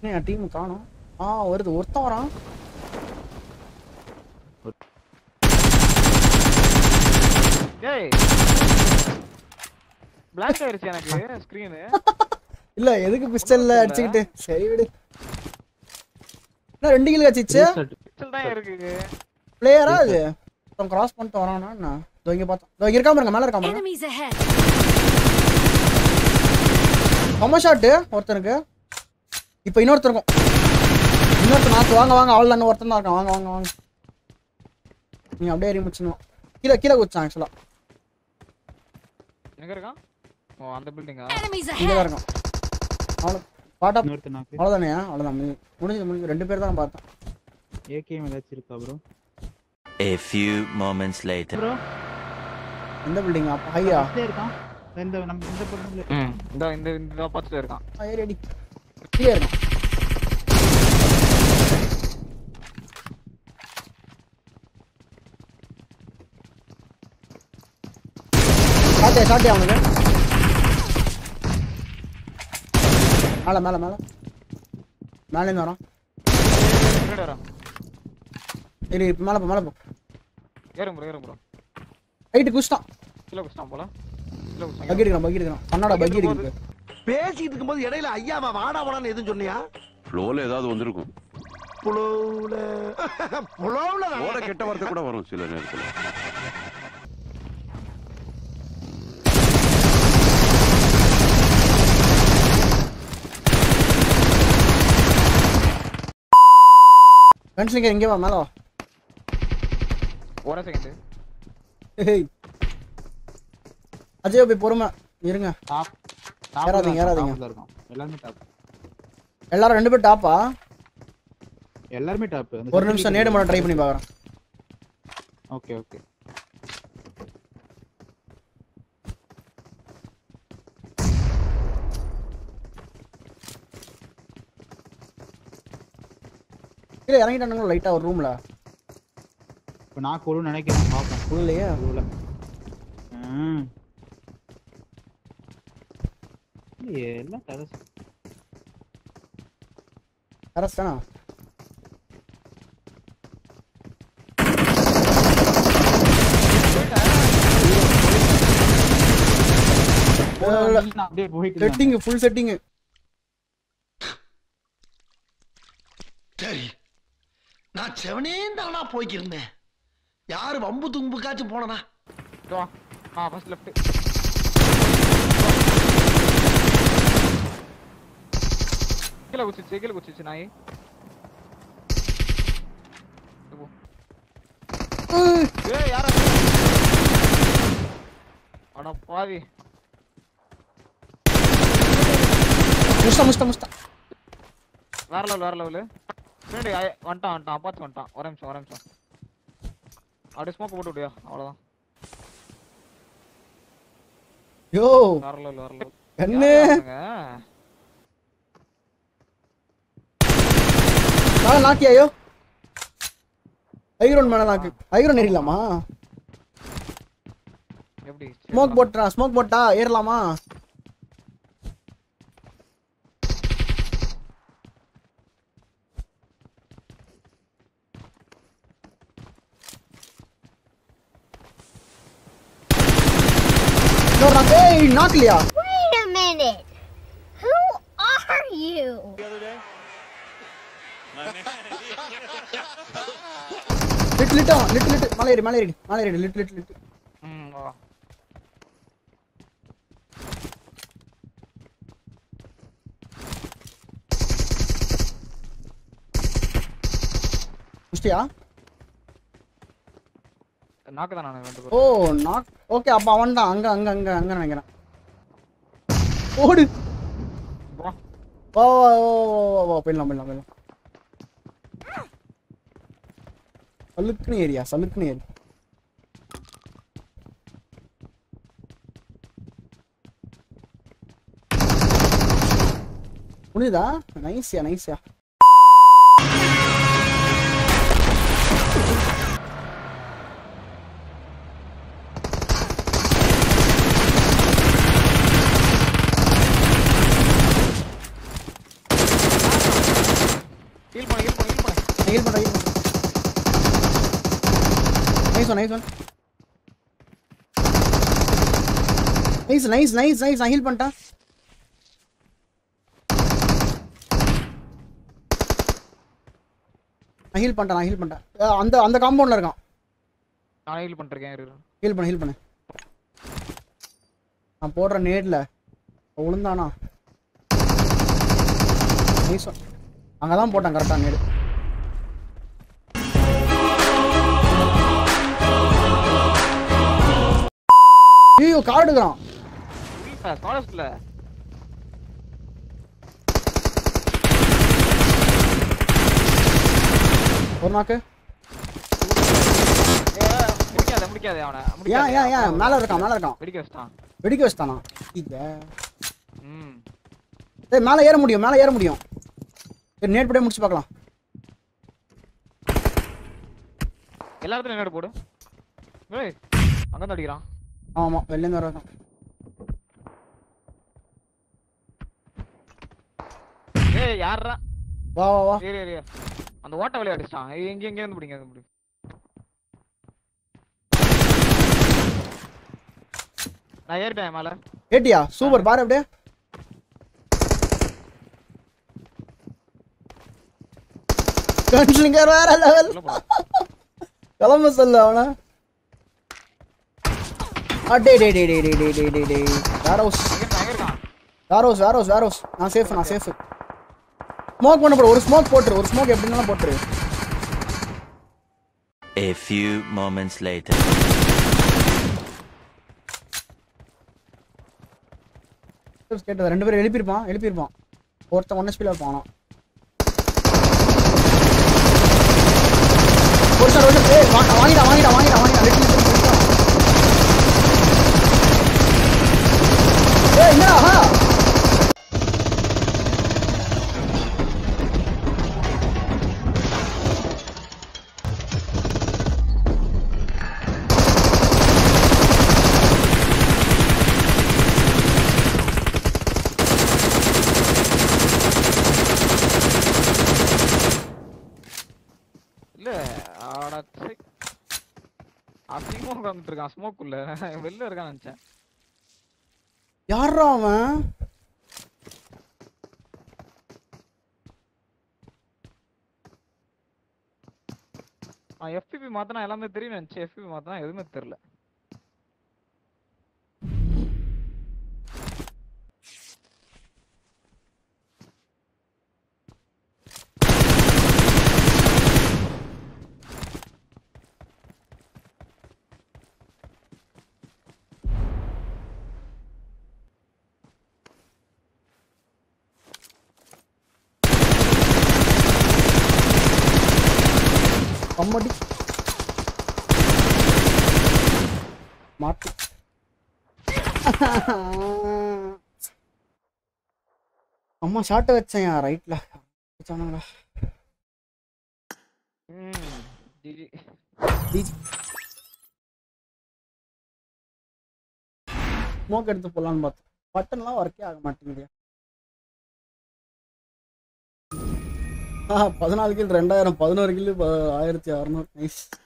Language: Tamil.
என் டீம் காணும் ஆ வருது ஒருத்தன் வரான் ஏய் பிளாக் ஆயிருச்சு எனக்கு ஸ்கிரீனு இல்ல எதுக்கு பிஸ்டல்ல அடிச்சுக்கிட்டு சரி விடு என்ன ரெண்டு கிலோ வச்சிச்சு பிக்சல் தான் இருக்கு பிளேயரா அது அவன் கிராஸ் பண்ணிட்டு வரானா என்ன இதோ இங்க பார்த்தோம் இதோ இங்க இருக்காம இருங்க மேல இருக்காம இருங்க Enemies ahead. செம்ம ஷாட்டு ஒருத்தனுக்கு இப்போ இன்னொருத்தருக்கும் இன்னொருத்தர் நாக்கு வாங்க வாங்க அவள் தான் ஒருத்தன் தான் இருக்கான் வாங்க வாங்க வாங்க நீ அப்படியே ஏறி முடிச்சுணும் கீழே கீழே குச்சான் ஆக்சுவலா எங்க இருக்கான் ஓ அந்த பில்டிங்கா Enemies இங்கே தான் ahead. இருக்கான் அவ்வளோ பாட்டா இன்னொருத்த நாக்கு அவ்வளோதானே அவ்வளோதான் முடிஞ்சு முடிஞ்சது முடிஞ்சு ரெண்டு பேர் தான் பார்த்தேன் ஏகேஎம் ஏதாச்சும் இருக்கா bro A few moments later. Bro எந்த பில்டிங் அப்போ ஹையா இருக்கான் இந்த நம்ம இந்த பக்கத்துல ம் இந்த இந்த இந்த பார்த்துட்டு இருக்கான் ஏறி அடி கீழே இருக்கான் சாட்டே சாட்டே அவனுக்கு மேலே மேலே மேலே மேலேருந்து வரான் பின்னாடி வரான் சரி இப்போ மேலே போ மேலே போ ஏறும் ப்ரோ ஏறும் ப்ரோ ஹைட்டு குச்சிட்டான் கீழே குடிச்சிட்டான் போல கீழே பக்கி குடிச்சாங்க எடுக்கிறான் பக்கி எடுக்கிறான் கண்ணாடா பக்கி இருக்கு பேசிட்டு இருக்கும்போது இடையில ஐயாவா வாடா வாடான்னு எதுவும் சொன்னியா ஃப்ளோல ஏதாவது வந்திருக்கும் புலவுல புலவுல ஓட கெட்ட வார்த்தை கூட வரும் சில நேரத்துல கன்சிலிங்க எங்கே வா மேலே வா ஒரு செகண்ட் ஹேய் அஜய் போய் பொறுமை இருங்க டாப் ஏறாதீங்க, ஏறாதீங்க. இருக்கும் எல்லாருமே டாப் எல்லாரும் ரெண்டு பேர் டாப்பா எல்லாருமே டாப் ஒரு நிமிஷம் நேடு மட்டும் ட்ரை பண்ணி பார்க்குறேன் ஓகே ஓகே கீழே இறங்கிட்டானுங்களா லைட்டாக ஒரு ரூமில் இப்போ நான் கொடு நினைக்கிறேன் பார்ப்பேன் உள்ளேயே உள்ள ம் இல்லையே, எல்லாம் கதை கரெக்ட் தானே நான் அப்படியே போயிட்டு இருந்தேன். செட்டிங் ஃபுல் செட்டிங் சரி நான் செவனே தானா போய்க்கிருந்தேன் யாரு வம்பு தும்புக்காச்சும் போனனா வா ஆ ஃபர்ஸ்ட் லெஃப்ட் கீழே குச்சிச்சு கீழே குச்சிச்சு நாய் இது போ. ஏய் யாரா அட பாவி முஸ்டா முஸ்டா முஸ்டா வேற லெவல் வேற லெவல் பின்னாடி ஆய- வந்துட்டான் வந்துட்டான் அப்பாச்சு வந்துட்டான் ஒரு நிமிஷம் ஒரு நிமிஷம் அப்படியே ஸ்மோக் போட்டு விடியா அவ்வளவுதான் யோ வேற லெவல் வேற லெவல் கண்ணு மேல நாக்கியாயோ ஐரோன் மேல நாக்கு ஐரோன் ஏறிடலாமா எப்படி ஸ்மோக் போட்டா ஸ்மோக் போட்டா ஏறலாமா இன்னொரு knock. ஏய் நாக்கலையா Wait a minute. Who are you? Lit லிட்டா லிட் லிட் மலை ஏறி மலை ஏறி மலை ஏறி லிட் லிட் லிட் ம் வா முடிச்சியா நாக்கு தான் நான் ரெண்டு ஓ பேரும் நாக் ஓகே அப்ப அவன் தான் அங்க அங்க அங்க அங்க நினைக்கிறேன் ஓடு வா வா வா வா வா வா வா போயிடலாம் போயிடலாம் போயிடலாம் சலுக்குன்னு ஏரியா சலுக்குன்னு ஏரி புரியுதா நைஸ்யா நைஸ்யா ஹீல் பண்ணு ஹீல் பண்ணு ஹீல் பண்ணு ஹீல் பண்றேன் ஹீல் பண்றேன் nice one nice one nice nice nice nice நான் ஹீல் பண்ணிட்டேன் நான் ஹீல் பண்ணிட்டேன் நான் ஹீல் பண்ணிட்டேன் அஹ் அந்த அந்த காம்பவுண்ட்ல இருக்கான் நான் ஹீல் பண்ணிருக்கேன் இரு, இரு. ஹீல் பண்ணு ஹீல் பண்ணு நான் போடுற நேட்ல விழுந்தானா நைஸ் ஒன் அங்கே தான் போட்டேன் கரெக்டாக நேடு ஐயோ கார் எடுக்கிறான் இல்ல ஸ்காலர்ஸ்ல ஒரு நாக்கு முடிக்காத முடிக்காத அவனை ஏன் முடிக்காத. ஏன் ஏன் மேலே இருக்கான் மேலே இருக்கான் வெடிக்க வச்சிட்டான் வெடிக்க வச்சுட்டானா இல்லை ம் ஏய் மேலே ஏற முடியும் மேலே ஏற முடியும் சரி நேட் படியே முடிச்சு பார்க்கலாம் எல்லா இடத்துலயும் என்னோட போடு ஏய் அங்க தான் அடிக்கிறான் ஆமாம் ஆமாம் வெளிலேருந்து வர இருக்கான் ஏய் யாரா வா வா வா ஏறி ஏறி அந்த ஓட்ட வழியா அடிச்சிட்டான் ஏய், எங்க எங்க இருந்து பிடிங்க இருந்து பிடி நான் ஏறிட்டேன் மேல ஏட்டியா சூப்பர் பாரு அப்படியே கன்ஸ்லிங்கர் வேற லெவல் உள்ள போடா கிளம்ப சொல்லு அவன அடே டே டே டே டே டே டே டே டே வேர் ஹவுஸ் எங்க இருக்கான் எங்க இருக்கான் warehouse warehouse warehouse நான் சேஃப் நான் சேஃப் ஸ்மோக் பண்ண போடு ஒரு ஸ்மோக் போட்டுரு ஒரு ஸ்மோக் எப்படினாலும் போட்டுரு A few moments later. கேட்டது ரெண்டு பேரும் எழுப்பியிருப்பான் எழுப்பியிருப்பான் ஒருத்தன் ஒன் ஹெச்பியில் இருப்பான் ஆனா. ஒருத்தன் ஒரு ஏய் வா- வாங்கிடா வாங்கிடா வாங்கிடா வாங்கிடா ரெண்டு நிமிஷம் போயிட்டான். ஏய் என்னடா ஆஹா இல்ல ஆட சை. அசிங்கமா உட்காந்துட்டு இருக்கான் ஸ்மோக் உள்ள வெளில இருக்கான்னு நினைச்சேன் யாரா அவன் நான் எஃபிபி மாத்தினா எல்லாமே தெரியும் நினைச்சேன் எஃபிபி மாத்தினா எதுவுமே தெரியல கம்மடி மாட்டு அம்மா ஷாட்டை வச்சேன் ரைட்ல வச்சானுங்களா ம் ஜிஜி டிஜி ஸ்மோக் எடுத்து போடலான்னு பார்த்தேன் பட்டன்லாம் ஒர்க்கே ஆக மாட்டேங்குது ஆ பதினாலு கில் ரெண்டாயிரம் பதினோரு கில் ஆயிரத்தி அறநூறு நைஸ்